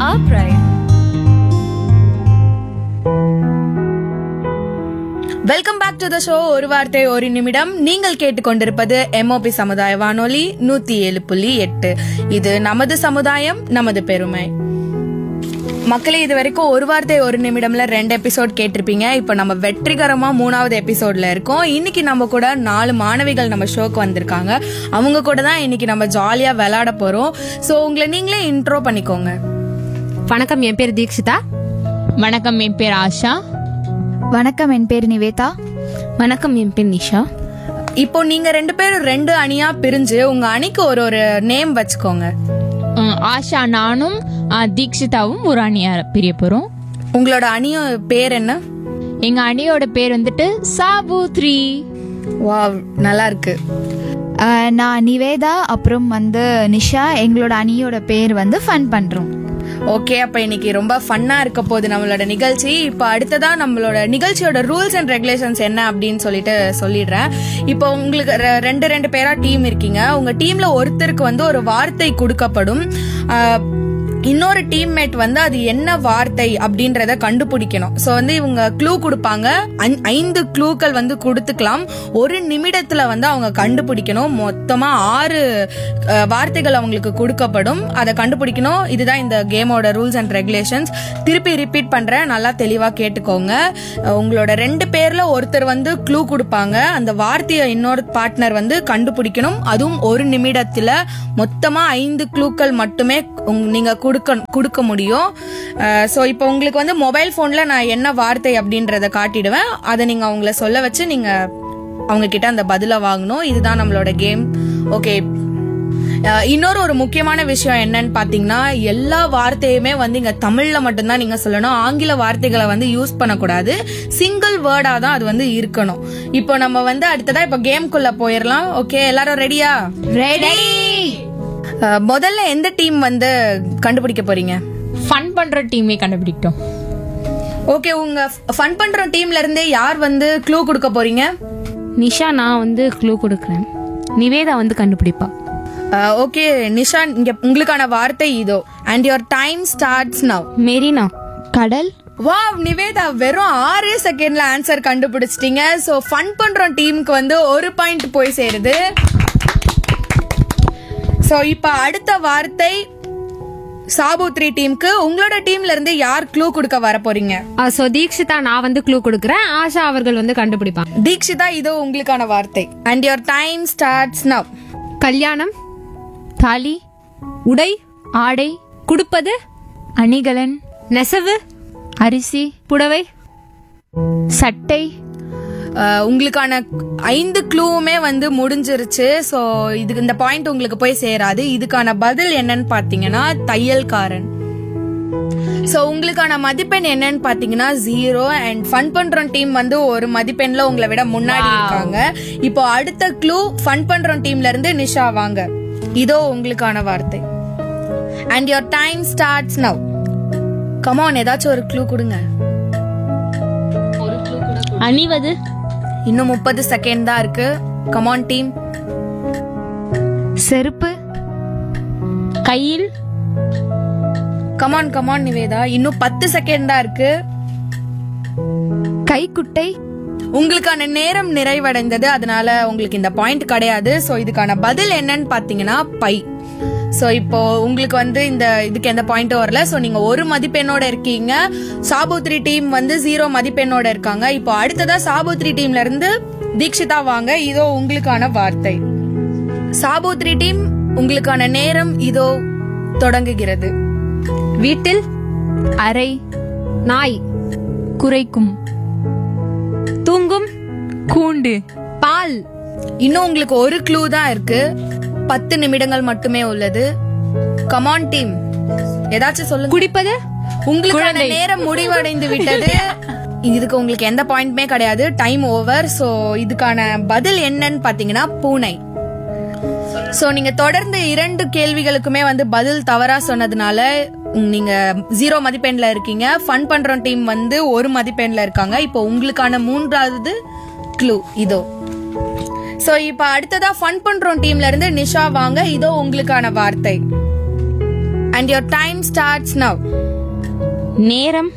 our pride. Welcome back to the show ஒரு வார்த்தை ஒரு நிமிடம் நீங்கள் கேட்டுக்கொண்டிருப்பது எம்ஓபி சமுதாய வானொலி நூத்தி ஏழு புள்ளி எட்டு இது நமது சமுதாயம் நமது பெருமை மக்களே இது வரைக்கும் ஒரு வார்த்தை ஒரு நிமிடம்ல ரெண்டு எபிசோட் கேட்டிருப்பீங்க இப்போ நம்ம வெற்றிகரமா மூணாவது எபிசோட்ல இருக்கோம் இன்னைக்கு நம்ம கூட நாலு மாணவிகள் நம்ம ஷோக்கு வந்திருக்காங்க அவங்க கூட தான் இன்னைக்கு நம்ம ஜாலியா விளையாட போறோம் ஸோ உங்களை நீங்களே இன்ட்ரோ பண்ணிக்கோங்க வணக்கம் என் பேர் தீக்ஷிதா வணக்கம் என் பேர் ஆஷா வணக்கம் என் பேர் நிவேதா வணக்கம் என் பேர் நிஷா இப்போ நீங்க ரெண்டு பேரும் ரெண்டு அணியா பிரிஞ்சு உங்க அணிக்கு ஒரு ஒரு நேம் வச்சுக்கோங்க உம், ஆஷா நானும் ஆ, தீக்ஷிதாவும் ஒரு அணியா பிரிய போறோம் உங்களோட அணிய பேர் என்ன எங்க அணியோட பேர் வந்துட்டு சாபு த்ரீ வாவ் நல்லா இருக்கு அஹ், நான் நிவேதா அப்புறம் வந்து நிஷா எங்களோட அணியோட பேர் வந்து ஃபன் பண்றோம் ஓகே அப்ப இன்னைக்கு ரொம்ப ஃபன்னா இருக்க போகுது நம்மளோட நிகழ்ச்சி இப்போ அடுத்ததா நம்மளோட நிகழ்ச்சியோட ரூல்ஸ் அண்ட் ரெகுலேஷன்ஸ் என்ன அப்படின்னு சொல்லிட்டு சொல்லிடுறேன் இப்போ உங்களுக்கு ரெ- ரெண்டு ரெண்டு பேரா டீம் இருக்கீங்க உங்க டீம்ல ஒருத்தருக்கு வந்து ஒரு வார்த்தை கொடுக்கப்படும் ஆஹ், இன்னொரு டீம்மேட் வந்து அது என்ன வார்த்தை அப்படின்றத கண்டுபிடிக்கணும் ஸோ வந்து இவங்க க்ளூ கொடுப்பாங்க ஐ- ஐந்து க்ளூக்கள் வந்து கொடுத்துக்கலாம் ஒரு நிமிடத்துல வந்து அவங்க கண்டுபிடிக்கணும் மொத்தமா ஆறு அஹ், வார்த்தைகள் அவங்களுக்கு கொடுக்கப்படும் அதை கண்டுபிடிக்கணும் இதுதான் இந்த கேமோட ரூல்ஸ் அண்ட் ரெகுலேஷன்ஸ் திருப்பி ரிப்பீட் பண்றேன் நல்லா தெளிவா கேட்டுக்கோங்க அஹ், உங்களோட ரெண்டு பேர்ல ஒருத்தர் வந்து க்ளூ கொடுப்பாங்க அந்த வார்த்தையை இன்னொரு பார்ட்னர் வந்து கண்டுபிடிக்கணும் அதுவும் ஒரு நிமிடத்துல மொத்தமா ஐந்து க்ளூக்கள் மட்டுமே உங்க- நீங்க கொடுக்க கொடுக்க முடியும் ஸோ இப்போ உங்களுக்கு வந்து மொபைல் ஃபோன்ல நான் என்ன வார்த்தை அப்படின்றத காட்டிடுவேன் அதை நீங்க அவங்கள சொல்ல வச்சு நீங்க அவங்க கிட்ட அந்த பதிலை வாங்கணும் இதுதான் நம்மளோட கேம் ஓகே இன்னொரு ஒரு முக்கியமான விஷயம் என்னன்னு பாத்தீங்கன்னா எல்லா வார்த்தையுமே வந்து இங்க தமிழ்ல மட்டும்தான் நீங்க சொல்லணும் ஆங்கில வார்த்தைகளை வந்து யூஸ் பண்ணக்கூடாது சிங்கிள் வேர்டா தான் அது வந்து இருக்கணும் இப்போ நம்ம வந்து அடுத்ததா இப்போ கேம்குள்ள போயிடலாம் ஓகே எல்லாரும் ரெடியா ரெடி முதல்ல எந்த டீம் வந்து கண்டுபிடிக்க போறீங்க ஃபன் பண்ற டீமே கண்டுபிடிக்கிட்டோம் ஓகே உங்க ஃபன் பண்ற டீம்ல இருந்தே யார் வந்து க்ளூ கொடுக்க போறீங்க நிஷா நான் வந்து க்ளூ கொடுக்குறேன் நிவேதா வந்து கண்டுபிடிப்பா ஓகே நிஷான் இங்க உங்களுக்கான வார்த்தை இதோ and your time starts now Marina கடல் வாவ் நிவேதா வெறும் ஆறே செகண்ட்ல ஆன்சர் கண்டுபிடிச்சிட்டீங்க சோ ஃபன் பண்றோம் டீமுக்கு வந்து ஒரு பாயிண்ட் போய் சேருது சோ இப்ப அடுத்த வார்த்தை சாபுத்ரி டீமுக்கு உங்களோட டீம்ல இருந்து யார் க்ளூ கொடுக்க வர போறீங்க ஸோ தீக்ஷிதா நான் வந்து க்ளூ கொடுக்குறேன் ஆஷா அவர்கள் வந்து கண்டுபிடிப்பாங்க தீக்ஷிதா இதோ உங்களுக்கான வார்த்தை and your time starts now கல்யாணம் தாலி உடை ஆடை குடுப்பது அணிகலன் நெசவு அரிசி புடவை சட்டை அஹ், உங்களுக்கான ஐந்து க்ளூவுமே வந்து முடிஞ்சிருச்சு ஸோ இது இந்த பாயிண்ட் உங்களுக்கு போய் சேராது இதுக்கான பதில் என்னன்னு பார்த்தீங்கன்னா தையல்காரன் ஸோ உங்களுக்கான மதிப்பெண் என்னன்னு பார்த்தீங்கன்னா ஜீரோ அண்ட் ஃபன் பண்றோம் டீம் வந்து ஒரு மதிப்பெண்ல உங்களை விட முன்னாடி இருக்காங்க இப்போ அடுத்த க்ளூ ஃபன் பண்றோம் டீம்ல இருந்து நிஷா வாங்க இதோ உங்களுக்கான வார்த்தை and your time starts now come on ஏதாச்சும் ஒரு க்ளூ கொடுங்க அணிவது இன்னும் முப்பது செகண்ட் தான் இருக்கு கமான் டீம் செருப்பு கையில் கமான் கமான் நிவேதா இன்னும் பத்து செகண்ட் தான் இருக்கு கைக்குட்டை உங்களுக்கான நேரம் நிறைவடைந்தது அதனால உங்களுக்கு இந்த பாயிண்ட் கிடையாது சோ இதுக்கான பதில் என்னன்னு பாத்தீங்கன்னா பை சோ இப்போ உங்களுக்கு வந்து இந்த இதுக்கு எந்த பாயிண்ட்டும் வரல சோ நீங்க ஒரு மதிப்பெண்ணோட இருக்கீங்க சாபுத்ரி டீம் வந்து ஜீரோ மதிப்பெண்ணோட இருக்காங்க இப்போ அடுத்ததா சாபுத்ரி டீம்ல இருந்து தீக்ஷிதா வாங்க இதோ உங்களுக்கான வார்த்தை சாபுத்ரி டீம் உங்களுக்கான நேரம் இதோ தொடங்குகிறது வீட்டில் அறை நாய் குறைக்கும் தூங்கும் கூண்டு பால் இன்னும் உங்களுக்கு ஒரு க்ளூ தான் இருக்கு பத்து நிமிடங்கள் மட்டுமே உள்ளது கமான் டீம் ஏதாச்சும் சொல்லுங்க குடிப்பது உங்களுக்கான நேரம் முடிவடைந்து விட்டது இதுக்கு உங்களுக்கு எந்த பாயிண்ட்மே கிடையாது டைம் ஓவர் சோ இதுக்கான பதில் என்னன்னு பாத்தீங்கன்னா பூனை சோ நீங்க தொடர்ந்து இரண்டு கேள்விகளுக்குமே வந்து பதில் தவறா சொன்னதுனால உம், நீங்க ஜீரோ மதிப்பெண்ல இருக்கீங்க ஃபன் பண்றோம் டீம் வந்து ஒரு மதிப்பெண்ல இருக்காங்க இப்போ உங்களுக்கான மூன்றாவது க்ளூ இதோ சோ இப்போ அடுத்ததா ஃபன் பண்றோம் டீம்ல இருந்து நிஷா வாங்க இதோ உங்களுக்கான வார்த்தை and your time starts now நேரம்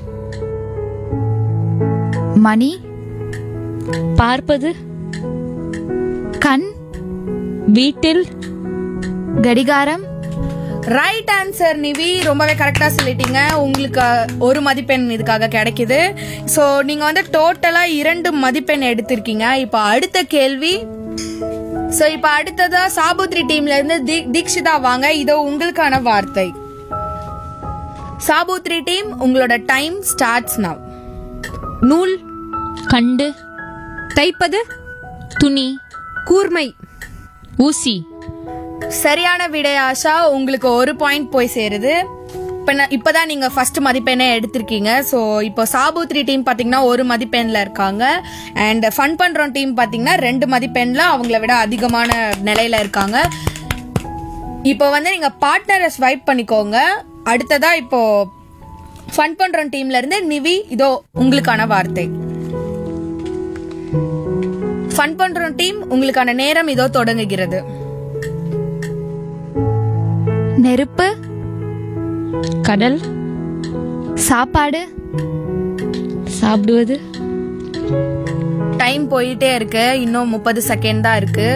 மணி பார்ப்பது கண் வீட்டில் கடிகாரம் ரைட் ஆன்சர் நிவி ரொம்பவே கரெக்டா சொல்லிட்டீங்க உங்களுக்கு அஹ், ஒரு மதிப்பெண் இதுக்காக கிடைக்குது ஸோ நீங்க வந்து டோட்டலா இரண்டு மதிப்பெண் எடுத்திருக்கீங்க இப்போ அடுத்த கேள்வி ஸோ இப்போ அடுத்ததா சாபுத்ரி டீம்ல இருந்து தி- தீக்ஷிதா வாங்க இதோ உங்களுக்கான வார்த்தை சாபுத்ரி டீம் உங்களோட டைம் ஸ்டார்ட்ஸ் நவ் நூல் கண்டு தைப்பது துணி கூர்மை ஊசி சரியான விடை ஆஷா உங்களுக்கு ஒரு பாயிண்ட் போய் சேருது இப்ப நான்- இப்பதான் நீங்க ஃபர்ஸ்ட் மதிப்பெண்ணே எடுத்திருக்கீங்க ஸோ இப்போ சாபுத்ரி டீம் பாத்தீங்கன்னா ஒரு மதிப்பெண்ல இருக்காங்க அண்ட் ஃபன் பண்றோம் டீம் பாத்தீங்கன்னா ரெண்டு மதிப்பெண்ல அவங்கள விட அதிகமான நிலையில இருக்காங்க இப்போ வந்து நீங்க பார்ட்னரை ஸ்வைப் பண்ணிக்கோங்க அடுத்ததா இப்போ ஃபன் பண்றோம் டீம்ல இருந்து நிவி இதோ உங்களுக்கான வார்த்தை ஃபன் பண்றோம் டீம் உங்களுக்கான நேரம் இதோ தொடங்குகிறது நெருப்பு கடல் சாப்பாடு சாப்பிடுவது டைம் போயிட்டே இருக்கு இன்னும் முப்பது செகண்ட் தான் இருக்கு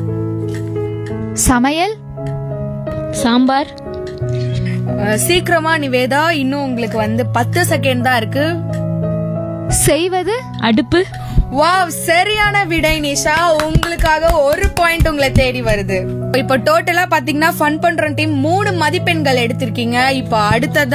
சமையல் சாம்பார் அஹ், சீக்கிரமா நிவேதா இன்னும் உங்களுக்கு வந்து பத்து செகண்ட் தான் இருக்கு செய்வது அடுப்பு வாவ் சரியான விடை நிஷா உங்களுக்காக ஒரு பாயிண்ட் உங்களை தேடி வருது இப்போ டோட்டலா பாத்தீங்கன்னா ஃபன் பண்ற டீம் மூணு மதிப்பெண்கள் எடுத்திருக்கீங்க இப்போ அடுத்தது